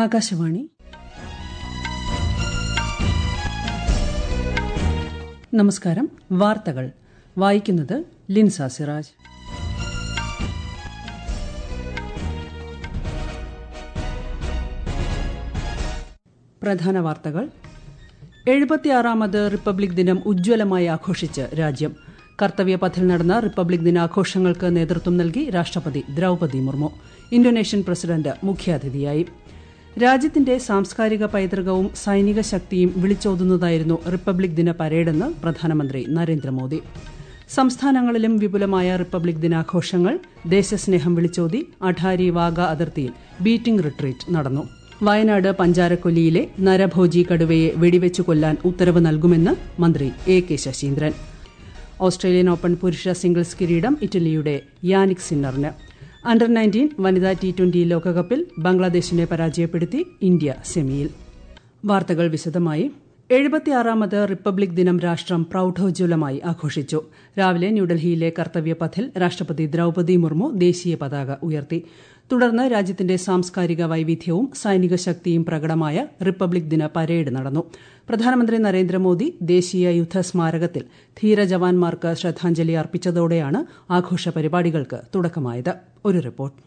ആകാശവാണി നമസ്കാരം വാർത്തകൾ വായിക്കുന്നത് ലിൻസ സിറാജ് പ്രധാന വാർത്തകൾ എഴുപത്തിയാറാമത് റിപ്പബ്ലിക് ദിനം ഉജ്ജ്വലമായി ആഘോഷിച്ച് രാജ്യം കർത്തവ്യപഥിൽ നടന്ന റിപ്പബ്ലിക് ദിനാഘോഷങ്ങൾക്ക് നേതൃത്വം നൽകി രാഷ്ട്രപതി ദ്രൌപതി മുർമു ഇന്തോനേഷ്യൻ പ്രസിഡന്റ് മുഖ്യാതിഥിയായി രാജ്യത്തിന്റെ സാംസ്കാരിക പൈതൃകവും സൈനിക ശക്തിയും വിളിച്ചോതുന്നതായിരുന്നു റിപ്പബ്ലിക് ദിന പരേഡെന്ന് പ്രധാനമന്ത്രി നരേന്ദ്രമോദി സംസ്ഥാനങ്ങളിലും വിപുലമായ റിപ്പബ്ലിക് ദിനാഘോഷങ്ങൾ ദേശസ്നേഹം വിളിച്ചോതി അഠാരി വാഗ അതിർത്തിയിൽ ബീറ്റിംഗ് റിട്രീറ്റ് നടന്നു വയനാട് പഞ്ചാരക്കൊല്ലിയിലെ നരഭോജി കടുവയെ വെടിവെച്ചു കൊല്ലാൻ ഉത്തരവ് നൽകുമെന്ന് മന്ത്രി A K Saseendran Australian Open പുരുഷ സിംഗിൾസ് കിരീടം ഇറ്റലിയുടെ യാനിക് സിന്നറിന് അണ്ടർ നയൻറ്റീൻ വനിതാ ടി ട്വന്റി ലോകകപ്പിൽ ബംഗ്ലാദേശിനെ പരാജയപ്പെടുത്തി ഇന്ത്യ സെമിയിൽ വാർത്തകൾ വിശദമായി എഴുപത്തിയാറാമത് റിപ്പബ്ലിക് ദിനം രാഷ്ട്രം പ്രൌഢോജ്വലമായി ആഘോഷിച്ചു രാവിലെ ന്യൂഡൽഹിയിലെ കർത്തവ്യപഥിൽ രാഷ്ട്രപതി ദ്രൌപതി മുർമു ദേശീയ പതാക ഉയർത്തി തുടർന്ന് രാജ്യത്തിന്റെ സാംസ്കാരിക വൈവിധ്യവും സൈനിക ശക്തിയും പ്രകടമായ റിപ്പബ്ലിക് ദിന പരേഡ് നടന്നു പ്രധാനമന്ത്രി നരേന്ദ്രമോദി ദേശീയ യുദ്ധ സ്മാരകത്തിൽ ധീരജവാന്മാർക്ക് ശ്രദ്ധാഞ്ജലി അർപ്പിച്ചതോടെയാണ് ആഘോഷ പരിപാടികൾക്ക് തുടക്കമായത് ഒരു റിപ്പോർട്ട്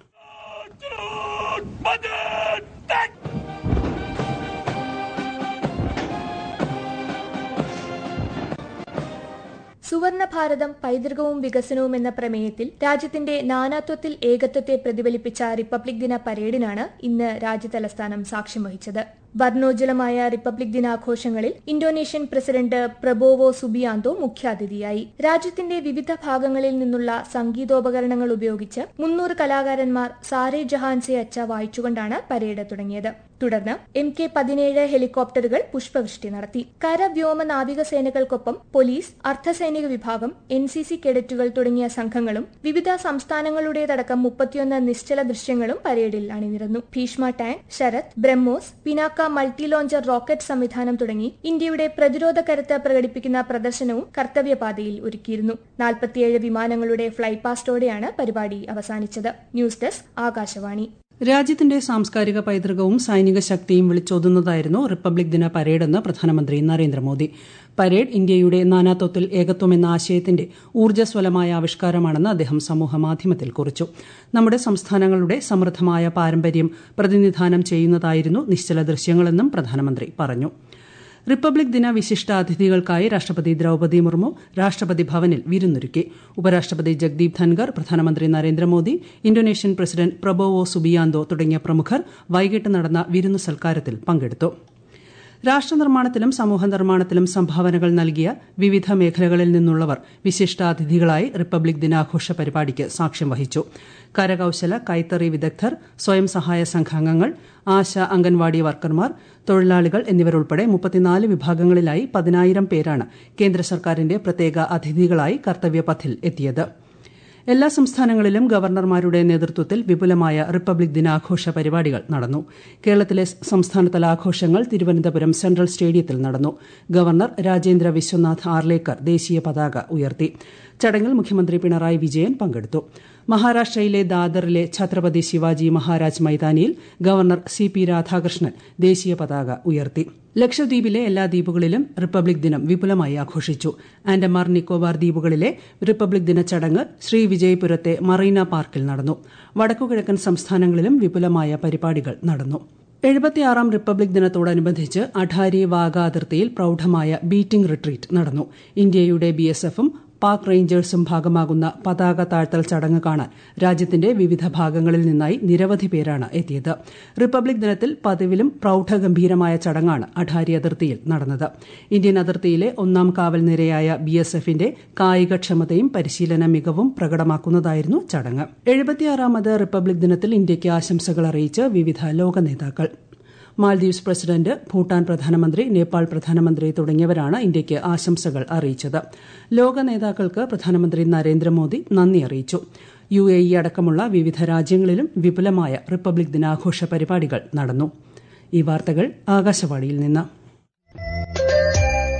സുവർണ ഭാരതം പൈതൃകവും വികസനവും എന്ന പ്രമേയത്തിൽ രാജ്യത്തിന്റെ നാനാത്വത്തിൽ ഏകത്വത്തെ പ്രതിഫലിപ്പിച്ച റിപ്പബ്ലിക് ദിന പരേഡിനാണ് ഇന്ന് രാജ്യതലസ്ഥാനം സാക്ഷ്യം വഹിച്ചത് വർണ്ണോജ്വലമായ റിപ്പബ്ലിക് ദിനാഘോഷങ്ങളിൽ ഇന്തോനേഷ്യൻ പ്രസിഡന്റ് പ്രബോവോ സുബിയാന്തോ മുഖ്യാതിഥിയായി രാജ്യത്തിന്റെ വിവിധ ഭാഗങ്ങളിൽ നിന്നുള്ള സംഗീതോപകരണങ്ങൾ ഉപയോഗിച്ച് മുന്നൂറ് കലാകാരന്മാർ സാരേ ജഹാൻസെ അച്ച വായിച്ചുകൊണ്ടാണ് പരേഡ് തുടങ്ങിയത് തുടർന്ന് എം കെ പതിനേഴ് ഹെലികോപ്റ്ററുകൾ പുഷ്പവൃഷ്ടി നടത്തി കര വ്യോമ നാവിക സേനകൾക്കൊപ്പം പോലീസ് അർദ്ധസൈനിക വിഭാഗം എൻ സി സി കേഡറ്റുകൾ തുടങ്ങിയ സംഘങ്ങളും വിവിധ സംസ്ഥാനങ്ങളുടേതടക്കം മുപ്പത്തിയൊന്ന് നിശ്ചല ദൃശ്യങ്ങളും പരേഡിൽ അണിനിരന്നു Bhishma tank Sharath BrahMos Pinaka multi launcher rocket സംവിധാനം തുടങ്ങി ഇന്ത്യയുടെ പ്രതിരോധ കരുത്ത് പ്രകടിപ്പിക്കുന്ന പ്രദർശനവും കർത്തവ്യപാതയിൽ ഒരുക്കിയിരുന്നു നാൽപ്പത്തിയേഴ് വിമാനങ്ങളുടെ ഫ്ലൈപാസ്റ്റോടെയാണ് പരിപാടി അവസാനിച്ചത് ന്യൂസ് ഡെസ്ക് ആകാശവാണി രാജ്യത്തിന്റെ സാംസ്കാരിക പൈതൃകവും സൈനിക ശക്തിയും വിളിച്ചോതുന്നതായിരുന്നു റിപ്പബ്ലിക് ദിന പരേഡെന്ന് പ്രധാനമന്ത്രി നരേന്ദ്രമോദി പരേഡ് ഇന്ത്യയുടെ നാനാത്വത്തിൽ ഏകത്വം എന്ന ആശയത്തിന്റെ ഊർജ്ജസ്വലമായ ആവിഷ്കാരമാണെന്ന് അദ്ദേഹം സമൂഹമാധ്യമത്തിൽ കുറിച്ചു നമ്മുടെ സംസ്ഥാനങ്ങളുടെ സമൃദ്ധമായ പാരമ്പര്യം പ്രതിനിധാനം ചെയ്യുന്നതായിരുന്നു നിശ്ചല ദൃശ്യങ്ങളെന്നും പ്രധാനമന്ത്രി പറഞ്ഞു റിപ്പബ്ലിക് ദിന വിശിഷ്ട അതിഥികൾക്കായി രാഷ്ട്രപതി ദ്രൌപതി മുർമു രാഷ്ട്രപതി ഭവനിൽ വിരുന്നൊരുക്കി ഉപരാഷ്ട്രപതി ജഗ്ദീപ് ധൻകർ പ്രധാനമന്ത്രി Narendra Modi Indonesian president Prabowo Subianto തുടങ്ങിയ പ്രമുഖർ വൈകിട്ട് നടന്ന വിരുന്നു സൽക്കാരത്തിൽ പങ്കെടുത്തു രാഷ്ട്രനിർമ്മാണത്തിലും സമൂഹ നിർമ്മാണത്തിലും സംഭാവനകൾ നൽകിയ വിവിധ മേഖലകളിൽ നിന്നുള്ളവർ വിശിഷ്ടാതിഥികളായി റിപ്പബ്ലിക് ദിനാഘോഷ പരിപാടിക്ക് സാക്ഷ്യം വഹിച്ചു കരകൌശല കൈത്തറി വിദഗ്ധർ സ്വയം സഹായ സംഘാംഗങ്ങൾ ആശ അംഗൻവാടി വർക്കർമാർ തൊഴിലാളികൾ എന്നിവരുൾപ്പെടെ മുപ്പത്തിനാല് വിഭാഗങ്ങളിലായി പതിനായിരം പേരാണ് കേന്ദ്ര സർക്കാരിന്റെ പ്രത്യേക അതിഥികളായി കർത്തവ്യപഥിൽ എത്തിയത് എല്ലാ സംസ്ഥാനങ്ങളിലും ഗവർണർമാരുടെ നേതൃത്വത്തിൽ വിപുലമായ റിപ്പബ്ലിക് ദിനാഘോഷ പരിപാടികൾ നടന്നു കേരളത്തിലെ സംസ്ഥാനതല ആഘോഷങ്ങൾ തിരുവനന്തപുരം സെൻട്രൽ സ്റ്റേഡിയത്തിൽ നടന്നു ഗവർണർ രാജേന്ദ്ര വിശ്വനാഥ് ആർലേക്കർ ദേശീയ പതാക ഉയർത്തി ചടങ്ങിൽ മുഖ്യമന്ത്രി പിണറായി വിജയൻ പങ്കെടുത്തു മഹാരാഷ്ട്രയിലെ ദാദറിലെ ഛത്രപതി ശിവാജി മഹാരാജ് മൈതാനിയിൽ ഗവർണർ സി പി രാധാകൃഷ്ണൻ ദേശീയ പതാക ഉയർത്തി ലക്ഷദ്വീപിലെ എല്ലാ ദ്വീപുകളിലും റിപ്പബ്ലിക് ദിനം വിപുലമായി ആഘോഷിച്ചു ആൻഡമാർ നിക്കോബാർ ദ്വീപുകളിലെ റിപ്പബ്ലിക് ദിന ചടങ്ങ് ശ്രീവിജയപുരത്തെ മറീന പാർക്കിൽ നടന്നു വടക്കുകിഴക്കൻ സംസ്ഥാനങ്ങളിലും വിപുലമായ പരിപാടികൾ നടന്നു എഴുപത്തിയാറാം റിപ്പബ്ലിക് ദിനത്തോടനുബന്ധിച്ച് അഠാരി വാഗ അതിർത്തിയിൽ പ്രൌഢമായ ബീറ്റിംഗ് റിട്രീറ്റ് നടന്നു ഇന്ത്യയുടെ ബിഎസ്എഫും പാക് റേഞ്ചേഴ്സും ഭാഗമാകുന്ന പതാക താഴ്ത്തൽ ചടങ്ങ് കാണാൻ രാജ്യത്തിന്റെ വിവിധ ഭാഗങ്ങളിൽ നിന്നായി നിരവധി പേരാണ് എത്തിയത് റിപ്പബ്ലിക് ദിനത്തിൽ പതിവിലും പ്രൌഢഗംഭീരമായ ചടങ്ങാണ് അഠാരി അതിർത്തിയിൽ നടന്നത് ഇന്ത്യൻ അതിർത്തിയിലെ ഒന്നാം കാവൽ നിരയായ ബിഎസ്എഫിന്റെ കായികക്ഷമതയും പരിശീലന മികവും പ്രകടമാക്കുന്നതായിരുന്നു ചടങ്ങ് എഴുപത്തിയാറാമത് റിപ്പബ്ലിക് ദിനത്തിൽ ഇന്ത്യയ്ക്ക് ആശംസകൾ അറിയിച്ച് വിവിധ ലോക നേതാക്കൾ മാൽദീവ്സ് പ്രസിഡന്റ് ഭൂട്ടാൻ പ്രധാനമന്ത്രി നേപ്പാൾ പ്രധാനമന്ത്രി തുടങ്ങിയവരാണ് ഇന്ത്യയ്ക്ക് ആശംസകൾ അറിയിച്ചത് ലോക നേതാക്കൾക്ക് പ്രധാനമന്ത്രി നരേന്ദ്രമോദി നന്ദി അറിയിച്ചു യു എ ഇ അടക്കമുള്ള വിവിധ രാജ്യങ്ങളിലും വിപുലമായ റിപ്പബ്ലിക് ദിനാഘോഷ പരിപാടികൾ നടന്നു ഈ വാർത്തകൾ ആകാശവാണിയിൽ നിന്ന്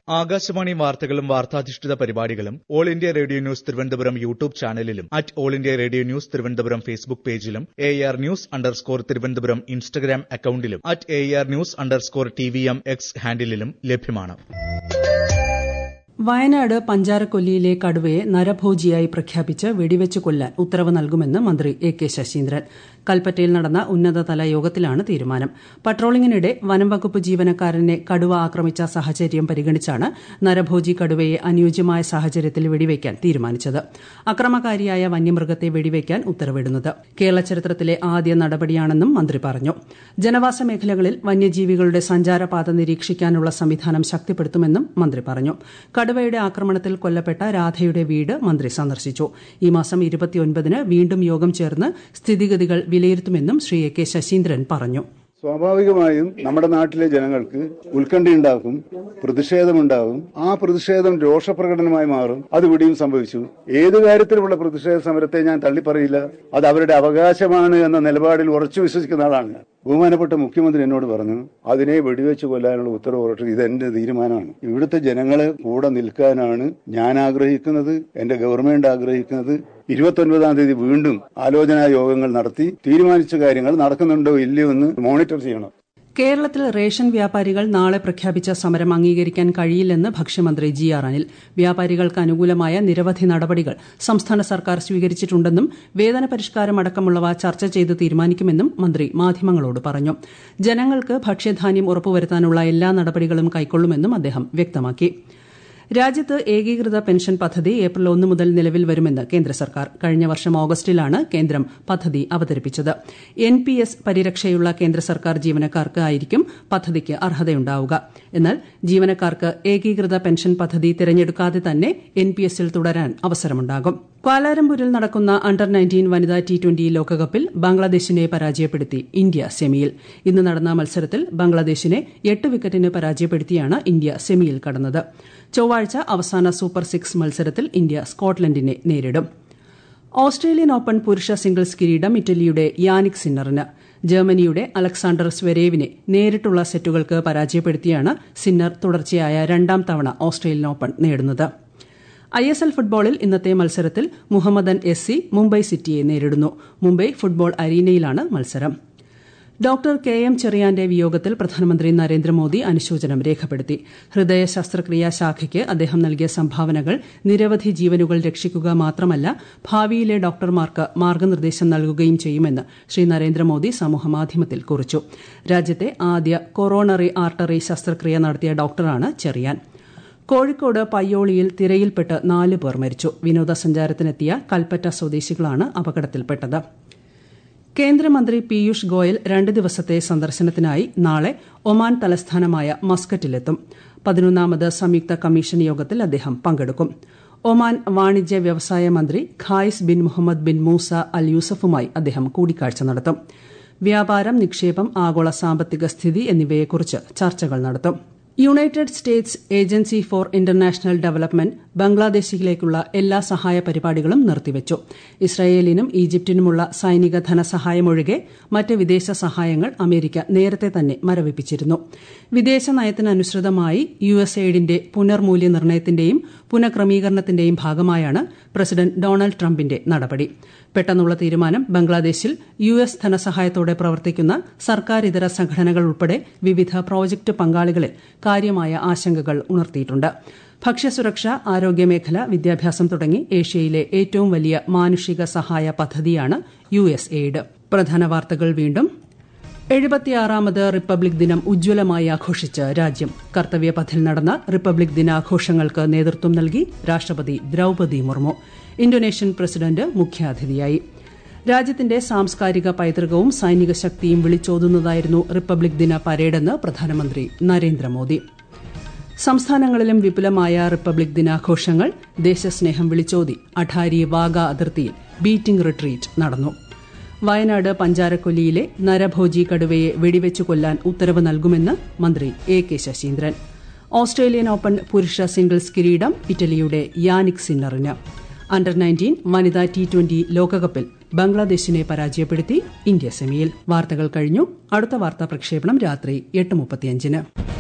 ആകാശവാണി വാർത്തകളും വാർത്താധിഷ്ഠിത പരിപാടികളും All India Radio News Thiruvananthapuram YouTube ചാനലിലും at All India Radio News Thiruvananthapuram Facebook പേജിലും A R News underscore Thiruvananthapuram Instagram അക്കൌണ്ടിലും at A R News underscore T V M X ഹാൻഡിലും ലഭ്യമാണ് വയനാട് പഞ്ചാരക്കൊല്ലിയിലെ കടുവയെ നരഭോജിയായി പ്രഖ്യാപിച്ച് വെടിവെച്ച് കൊല്ലാൻ ഉത്തരവ് നൽകുമെന്ന് മന്ത്രി എ കെ ശശീന്ദ്രൻ കൽപ്പറ്റയിൽ നടന്ന ഉന്നതതല യോഗത്തിലാണ് തീരുമാനം പട്രോളിംഗിനിടെ വനം വകുപ്പ് ജീവനക്കാരനെ കടുവ ആക്രമിച്ച സാഹചര്യം പരിഗണിച്ചാണ് നരഭോജി കടുവയെ അനുയോജ്യമായ സാഹചര്യത്തിൽ വെടിവെക്കാൻ തീരുമാനിച്ചത് അക്രമകാരിയായ വന്യമൃഗത്തെ വെടിവെക്കാൻ ഉത്തരവിടുന്നത് കേരള ചരിത്രത്തിലെ ആദ്യ നടപടിയാണെന്നും മന്ത്രി പറഞ്ഞു ജനവാസ മേഖലകളിൽ വന്യജീവികളുടെ സഞ്ചാരപാത നിരീക്ഷിക്കാനുള്ള സംവിധാനം ശക്തിപ്പെടുത്തുമെന്നും മന്ത്രി പറഞ്ഞു കടുവയുടെ ആക്രമണത്തിൽ കൊല്ലപ്പെട്ട രാധയുടെ വീട് മന്ത്രി സന്ദർശിച്ചു ഈ മാസം ഇരുപത്തിയൊൻപതിന് വീണ്ടും യോഗം ചേർന്ന് സ്ഥിതിഗതികൾ വിലയിരുത്തുമെന്നും ശ്രീ എ കെ ശശീന്ദ്രൻ പറഞ്ഞു സ്വാഭാവികമായും നമ്മുടെ നാട്ടിലെ ജനങ്ങൾക്ക് ഉത്കണ്ഠയുണ്ടാക്കും പ്രതിഷേധമുണ്ടാകും ആ പ്രതിഷേധം രോഷപ്രകടനമായി മാറും അത് ഇവിടെയും സംഭവിച്ചു ഏത് കാര്യത്തിലുമുള്ള പ്രതിഷേധ സമരത്തെ ഞാൻ തള്ളിപ്പറയില്ല അത് അവരുടെ അവകാശമാണ് എന്ന നിലപാടിൽ ഉറച്ചു വിശ്വസിക്കുന്ന ആളാണ് ഞാൻ ബഹുമാനപ്പെട്ട മുഖ്യമന്ത്രി എന്നോട് പറഞ്ഞു അതിനെ വെടിവെച്ച് കൊല്ലാനുള്ള ഉത്തരവ് പുറപ്പെട്ടു ഇതെന്റെ തീരുമാനമാണ് ഇവിടുത്തെ ജനങ്ങളെ കൂടെ നിൽക്കാനാണ് ഞാൻ ആഗ്രഹിക്കുന്നത് എന്റെ ഗവൺമെന്റ് ആഗ്രഹിക്കുന്നത് ഇരുപത്തൊൻപതാം തീയതി വീണ്ടും ആലോചനാ യോഗങ്ങൾ നടത്തി തീരുമാനിച്ച കാര്യങ്ങൾ നടക്കുന്നുണ്ടോ ഇല്ലയോ എന്ന് മോണിറ്റർ ചെയ്യണം കേരളത്തിൽ റേഷൻ വ്യാപാരികൾ നാളെ പ്രഖ്യാപിച്ച സമരം അംഗീകരിക്കാൻ കഴിയില്ലെന്ന് ഭക്ഷ്യമന്ത്രി ജി ആർ അനിൽ വ്യാപാരികൾക്ക് അനുകൂലമായ നിരവധി നടപടികൾ സംസ്ഥാന സർക്കാർ സ്വീകരിച്ചിട്ടുണ്ടെന്നും വേതന പരിഷ്കാരം അടക്കമുള്ളവ ചർച്ച ചെയ്ത് തീരുമാനിക്കുമെന്നും മന്ത്രി മാധ്യമങ്ങളോട് പറഞ്ഞു ജനങ്ങൾക്ക് ഭക്ഷ്യധാന്യം ഉറപ്പുവരുത്താനുള്ള എല്ലാ നടപടികളും കൈക്കൊള്ളുമെന്നും അദ്ദേഹം വ്യക്തമാക്കി രാജ്യത്ത് ഏകീകൃത പെൻഷൻ പദ്ധതി ഏപ്രിൽ ഒന്ന് മുതൽ നിലവിൽ വരുമെന്ന് കേന്ദ്ര സർക്കാർ കഴിഞ്ഞ വർഷം ഓഗസ്റ്റിലാണ് കേന്ദ്രം പദ്ധതി അവതരിപ്പിച്ചത് എൻ പി എസ് പരിരക്ഷയുള്ള കേന്ദ്ര സർക്കാർ ജീവനക്കാർക്ക് ആയിരിക്കും പദ്ധതിക്ക് അർഹതയുണ്ടാവുക എന്നാൽ ജീവനക്കാർക്ക് ഏകീകൃത പെൻഷൻ പദ്ധതി തിരഞ്ഞെടുക്കാതെ തന്നെ എൻ പി എസിൽ തുടരാൻ അവസരമുണ്ടാകും ക്വാലാലംപൂരിൽ നടക്കുന്ന അണ്ടർ നയൻറ്റീൻ വനിതാ ടി ട്വന്റി ലോകകപ്പിൽ ബംഗ്ലാദേശിനെ പരാജയപ്പെടുത്തി ഇന്ത്യ സെമിയിൽ ഇന്ന് നടന്ന മത്സരത്തിൽ ബംഗ്ലാദേശിനെ എട്ട് വിക്കറ്റിന് പരാജയപ്പെടുത്തിയാണ് ഇന്ത്യ സെമിയിൽ കടന്നത് ചൊവ്വാഴ്ച അവസാന സൂപ്പർ സിക്സ് മത്സരത്തിൽ ഇന്ത്യ സ്കോട്ട്ലൻഡിനെ നേരിടും ഓസ്ട്രേലിയൻ ഓപ്പൺ പുരുഷ സിംഗിൾസ് കിരീടം ഇറ്റലിയുടെ യാനിക് സിന്നറിന് ജർമ്മനിയുടെ അലക്സാണ്ടർ സ്വരേവിനെ നേരിട്ടുള്ള സെറ്റുകൾക്ക് പരാജയപ്പെടുത്തിയാണ് സിന്നർ തുടർച്ചയായ രണ്ടാം തവണ ഓസ്ട്രേലിയൻ ഓപ്പൺ നേടുന്നത് ഐ എസ് എൽ ഫുട്ബോളിൽ ഇന്നത്തെ മത്സരത്തിൽ മുഹമ്മദൻ എസ് സി മുംബൈ സിറ്റിയെ നേരിടുന്നു മുംബൈ ഫുട്ബോൾ അരീനയിലാണ് മത്സരം ഡോക്ടർ കെ എം ചെറിയാന്റെ വിയോഗത്തിൽ പ്രധാനമന്ത്രി നരേന്ദ്രമോദി അനുശോചനം രേഖപ്പെടുത്തി ഹൃദയ ശസ്ത്രക്രിയാ ശാഖയ്ക്ക് അദ്ദേഹം നൽകിയ സംഭാവനകൾ നിരവധി ജീവനുകൾ രക്ഷിക്കുക മാത്രമല്ല ഭാവിയിലെ ഡോക്ടർമാർക്ക് മാർഗനിർദ്ദേശം നൽകുകയും ചെയ്യുമെന്ന് ശ്രീ നരേന്ദ്രമോദി സമൂഹമാധ്യമത്തിൽ കുറിച്ചു രാജ്യത്തെ ആദ്യ കൊറോണറി ആർട്ടറി ശസ്ത്രക്രിയ നടത്തിയ ഡോക്ടറാണ് ചെറിയാൻ കോഴിക്കോട് പയ്യോളിയിൽ തിരയിൽപ്പെട്ട് നാല് പേർ മരിച്ചു വിനോദസഞ്ചാരത്തിനെത്തിയ കൽപ്പറ്റ സ്വദേശികളാണ് അപകടത്തിൽപ്പെട്ടത് കേന്ദ്രമന്ത്രി പീയൂഷ് ഗോയൽ രണ്ട് ദിവസത്തെ സന്ദർശനത്തിനായി നാളെ ഒമാൻ തലസ്ഥാനമായ മസ്കറ്റിലെത്തും പതിനൊന്നാമത് സംയുക്ത കമ്മീഷൻ യോഗത്തിൽ അദ്ദേഹം പങ്കെടുക്കും ഒമാൻ വാണിജ്യ വ്യവസായ മന്ത്രി Qais bin Mohammed bin Musa al യൂസഫുമായി അദ്ദേഹം കൂടിക്കാഴ്ച നടത്തും വ്യാപാരം നിക്ഷേപം ആഗോള സാമ്പത്തിക സ്ഥിതി എന്നിവയെക്കുറിച്ച് ചർച്ചകൾ നടത്തും United States Agency for International Development ബംഗ്ലാദേശിലേക്കുള്ള എല്ലാ സഹായ പരിപാടികളും നിർത്തിവച്ചു ഇസ്രായേലിനും ഈജിപ്തിനുമുള്ള സൈനിക ധനസഹായമൊഴികെ മറ്റ് വിദേശ സഹായങ്ങൾ അമേരിക്ക നേരത്തെ തന്നെ മരവിപ്പിച്ചിരുന്നു വിദേശ നയത്തിനനുസൃതമായി യു എസ് എയ്ഡിന്റെ പുനർമൂല്യനിർണ്ണയത്തിന്റെയും പുനഃക്രമീകരണത്തിന്റെയും ഭാഗമായാണ് പ്രസിഡന്റ് ഡൊണാൾഡ് ട്രംപിന്റെ നടപടി പെട്ടെന്നുള്ള തീരുമാനം ബംഗ്ലാദേശിൽ യു എസ് ധനസഹായത്തോടെ പ്രവർത്തിക്കുന്ന സർക്കാരിതര സംഘടനകൾ ഉൾപ്പെടെ വിവിധ പ്രോജക്ട് പങ്കാളികളിൽ കാര്യമായ ആശങ്കകൾ ഉണർത്തിയിട്ടുണ്ട് ഭക്ഷ്യസുരക്ഷ ആരോഗ്യമേഖല വിദ്യാഭ്യാസം തുടങ്ങി ഏഷ്യയിലെ ഏറ്റവും വലിയ മാനുഷിക സഹായ പദ്ധതിയാണ് യു എസ് എയ്ഡ് പ്രധാന വാർത്തകൾ വീണ്ടും എഴുപത്തിയാറാമത് റിപ്പബ്ലിക് ദിനം ഉജ്ജ്വലമായി ആഘോഷിച്ച് രാജ്യം കർത്തവ്യപഥിൽ നടന്ന റിപ്പബ്ലിക് ദിനാഘോഷങ്ങൾക്ക് നേതൃത്വം നൽകി രാഷ്ട്രപതി ദ്രൌപതി മുർമു ഇന്തോനേഷ്യൻ പ്രസിഡന്റ് മുഖ്യാതിഥിയായി രാജ്യത്തിന്റെ സാംസ്കാരിക പൈതൃകവും സൈനിക ശക്തിയും വിളിച്ചോതുന്നതായിരുന്നു റിപ്പബ്ലിക് ദിന പരേഡെന്ന് പ്രധാനമന്ത്രി നരേന്ദ്രമോദി സംസ്ഥാനങ്ങളിലും വിപുലമായ റിപ്പബ്ലിക് ദിനാഘോഷങ്ങൾ ദേശസ്നേഹം വിളിച്ചോതി അഠാരി വാഗ അതിർത്തിയിൽ ബീറ്റിംഗ് റിട്രീറ്റ് നടന്നു വയനാട് പഞ്ചാരക്കൊല്ലിയിലെ നരഭോജി കടുവയെ വെടിവെച്ചു കൊല്ലാൻ ഉത്തരവ് നൽകുമെന്ന് മന്ത്രി A K Saseendran Australian Open പുരുഷ സിംഗിൾസ് കിരീടം ഇറ്റലിയുടെ യാനിക് സിന്നറിന് അണ്ടർ നയൻറ്റീൻ വനിതാ ടി ട്വന്റി ലോകകപ്പിൽ ബംഗ്ലാദേശിനെ പരാജയപ്പെടുത്തി ഇന്ത്യ സെമിയിൽ വാർത്തകൾ കഴിഞ്ഞു അടുത്ത വാർത്താ പ്രക്ഷേപണം രാത്രി എട്ട് മുപ്പത്തിയഞ്ചിന്